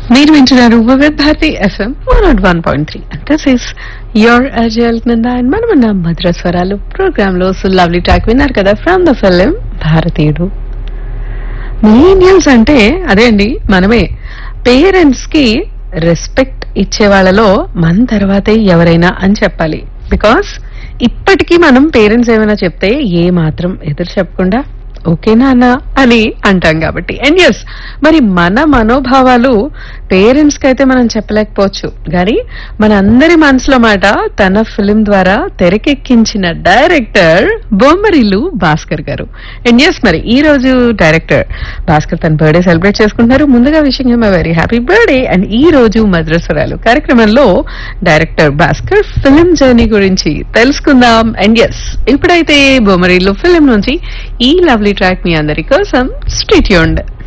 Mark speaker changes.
Speaker 1: మీరు వింటున్నారు Vividh Bharati FM one not one point three this is your Ajal Nanda and మనం ఉన్న మధుర స్వరాలు ప్రోగ్రామ్ లో సో లవ్లీ ట్రాక్ విన్నారు కదా from the film Bharateeyudu millennials అంటే అదే అండి మనమే పేరెంట్స్ కి రెస్పెక్ట్ ఇచ్చే వాళ్ళలో మన తర్వాతే ఎవరైనా అని చెప్పాలి బికాస్ ఇప్పటికీ మనం పేరెంట్స్ ఏమైనా చెప్తే ఏ మాత్రం ఎదురు చెప్పకుండా ఓకేనా అన్న అని అంటాం కాబట్టి అండ్ ఎస్ మరి మన మనోభావాలు పేరెంట్స్ కి అయితే మనం చెప్పలేకపోవచ్చు కానీ మన అందరి మనసులో మాట తన ఫిలిం ద్వారా తెరకెక్కించిన డైరెక్టర్ బొమ్మరిల్లు భాస్కర్ గారు అండ్ ఎస్ మరి ఈ రోజు డైరెక్టర్ భాస్కర్ తన బర్త్డే సెలబ్రేట్ చేసుకుంటున్నారు ముందుగా విషయం my very happy birthday and ఈ రోజు మద్రస్వరాలు కార్యక్రమంలో డైరెక్టర్ భాస్కర్ ఫిలిం జర్నీ గురించి తెలుసుకుందాం అండ్ ఎస్ ఇప్పుడైతే బొమ్మరిల్లు ఫిలిం నుంచి ఈ లవ్లీ ట్రాక్ మీ అందరి కోసం స్ట్రీట్ యూండ్